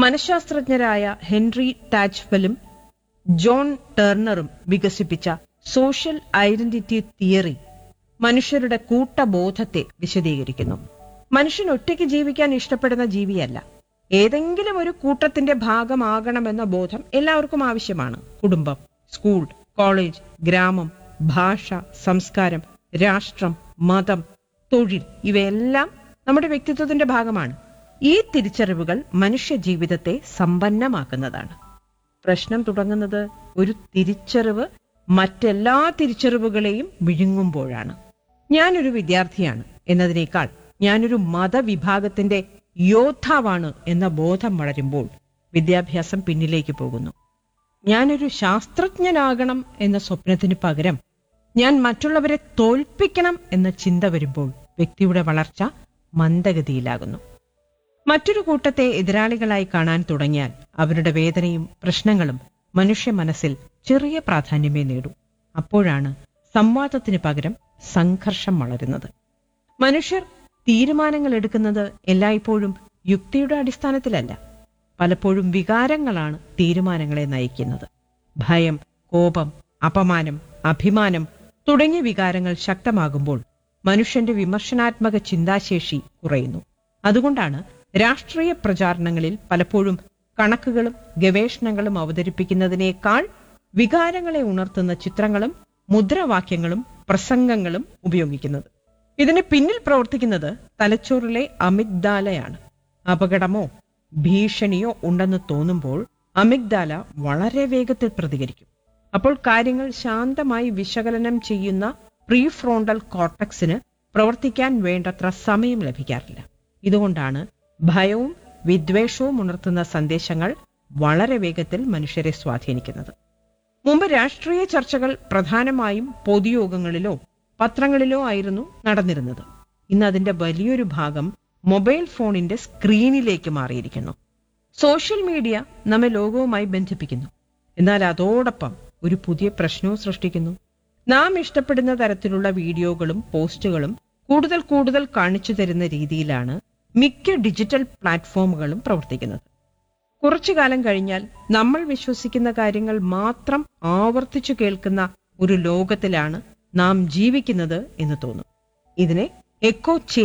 മനഃശാസ്ത്രജ്ഞരായ Henry ടാച്ച്ഫെലും John ടേർണറും വികസിപ്പിച്ച social identity theory മനുഷ്യരുടെ കൂട്ടബോധത്തെ വിശദീകരിക്കുന്നു മനുഷ്യൻ ഒറ്റയ്ക്ക് ജീവിക്കാൻ ഇഷ്ടപ്പെടുന്ന ജീവിയല്ല ഏതെങ്കിലും ഒരു കൂട്ടത്തിന്റെ ഭാഗമാകണമെന്ന ബോധം എല്ലാവർക്കും ആവശ്യമാണ് കുടുംബം സ്കൂൾ കോളേജ് ഗ്രാമം ഭാഷ സംസ്കാരം രാഷ്ട്രം മതം തൊഴിൽ ഇവയെല്ലാം നമ്മുടെ വ്യക്തിത്വത്തിന്റെ ഭാഗമാണ് ഈ തിരിച്ചറിവുകൾ മനുഷ്യ ജീവിതത്തെ സമ്പന്നമാക്കുന്നതാണ് പ്രശ്നം തുടങ്ങുന്നത് ഒരു തിരിച്ചറിവ് മറ്റെല്ലാ തിരിച്ചറിവുകളെയും വിഴുങ്ങുമ്പോഴാണ് ഞാനൊരു വിദ്യാർത്ഥിയാണ് എന്നതിനേക്കാൾ ഞാനൊരു മതവിഭാഗത്തിന്റെ യോദ്ധാവാണ് എന്ന ബോധം വളരുമ്പോൾ വിദ്യാഭ്യാസം പിന്നിലേക്ക് പോകുന്നു ഞാനൊരു ശാസ്ത്രജ്ഞനാകണം എന്ന സ്വപ്നത്തിന് പകരം ഞാൻ മറ്റുള്ളവരെ തോൽപ്പിക്കണം എന്ന ചിന്ത വരുമ്പോൾ വ്യക്തിയുടെ വളർച്ച മന്ദഗതിയിലാകുന്നു മറ്റൊരു കൂട്ടത്തെ എതിരാളികളായി കാണാൻ തുടങ്ങിയാൽ അവരുടെ വേദനയും പ്രശ്നങ്ങളും മനുഷ്യ മനസ്സിൽ ചെറിയ പ്രാധാന്യമേ നേടൂ അപ്പോഴാണ് സംവാദത്തിന് പകരം സംഘർഷം വളരുന്നത് മനുഷ്യർ തീരുമാനങ്ങൾ എടുക്കുന്നത് എല്ലായ്പ്പോഴും യുക്തിയുടെ അടിസ്ഥാനത്തിലല്ല പലപ്പോഴും വികാരങ്ങളാണ് തീരുമാനങ്ങളെ നയിക്കുന്നത് ഭയം കോപം അപമാനം അഭിമാനം തുടങ്ങിയ വികാരങ്ങൾ ശക്തമാകുമ്പോൾ മനുഷ്യന്റെ വിമർശനാത്മക ചിന്താശേഷി കുറയുന്നു അതുകൊണ്ടാണ് രാഷ്ട്രീയ പ്രചാരണങ്ങളിൽ പലപ്പോഴും കണക്കുകളും ഗവേഷണങ്ങളും അവതരിപ്പിക്കുന്നതിനേക്കാൾ വികാരങ്ങളെ ഉണർത്തുന്ന ചിത്രങ്ങളും മുദ്രാവാക്യങ്ങളും പ്രസംഗങ്ങളും ഉപയോഗിക്കുന്നത് ഇതിന് പിന്നിൽ പ്രവർത്തിക്കുന്നത് തലച്ചോറിലെ അമിഗ്ദാലയാണ് അപകടമോ ഭീഷണിയോ ഉണ്ടെന്ന് തോന്നുമ്പോൾ അമിഗ്ദാല വളരെ വേഗത്തിൽ പ്രതികരിക്കും അപ്പോൾ കാര്യങ്ങൾ ശാന്തമായി വിശകലനം ചെയ്യുന്ന പ്രീഫ്രോണ്ടൽ കോർട്ടക്സിന് പ്രവർത്തിക്കാൻ വേണ്ടത്ര സമയം ലഭിക്കാറില്ല ഇതുകൊണ്ടാണ് ഭയവും വിദ്വേഷവും ഉണർത്തുന്ന സന്ദേശങ്ങൾ വളരെ വേഗത്തിൽ മനുഷ്യരെ സ്വാധീനിക്കുന്നത് മുമ്പ് രാഷ്ട്രീയ ചർച്ചകൾ പ്രധാനമായും പൊതുയോഗങ്ങളിലോ പത്രങ്ങളിലോ ആയിരുന്നു നടന്നിരുന്നത് ഇന്ന് അതിന്റെ വലിയൊരു ഭാഗം മൊബൈൽ ഫോണിന്റെ സ്ക്രീനിലേക്ക് മാറിയിരിക്കുന്നു സോഷ്യൽ മീഡിയ നമ്മെ ലോകവുമായി ബന്ധിപ്പിക്കുന്നു എന്നാൽ അതോടൊപ്പം ഒരു പുതിയ പ്രശ്നവും സൃഷ്ടിക്കുന്നു നാം ഇഷ്ടപ്പെടുന്ന തരത്തിലുള്ള വീഡിയോകളും പോസ്റ്റുകളും കൂടുതൽ കൂടുതൽ കാണിച്ചു തരുന്ന രീതിയിലാണ് മിക്ക ഡിജിറ്റൽ പ്ലാറ്റ്ഫോമുകളും പ്രവർത്തിക്കുന്നത് കുറച്ചു കാലം കഴിഞ്ഞാൽ നമ്മൾ വിശ്വസിക്കുന്ന കാര്യങ്ങൾ മാത്രം ആവർത്തിച്ചു കേൾക്കുന്ന ഒരു ലോകത്തിലാണ് നാം ജീവിക്കുന്നത് എന്ന് തോന്നും ഇതിനെ എക്കോ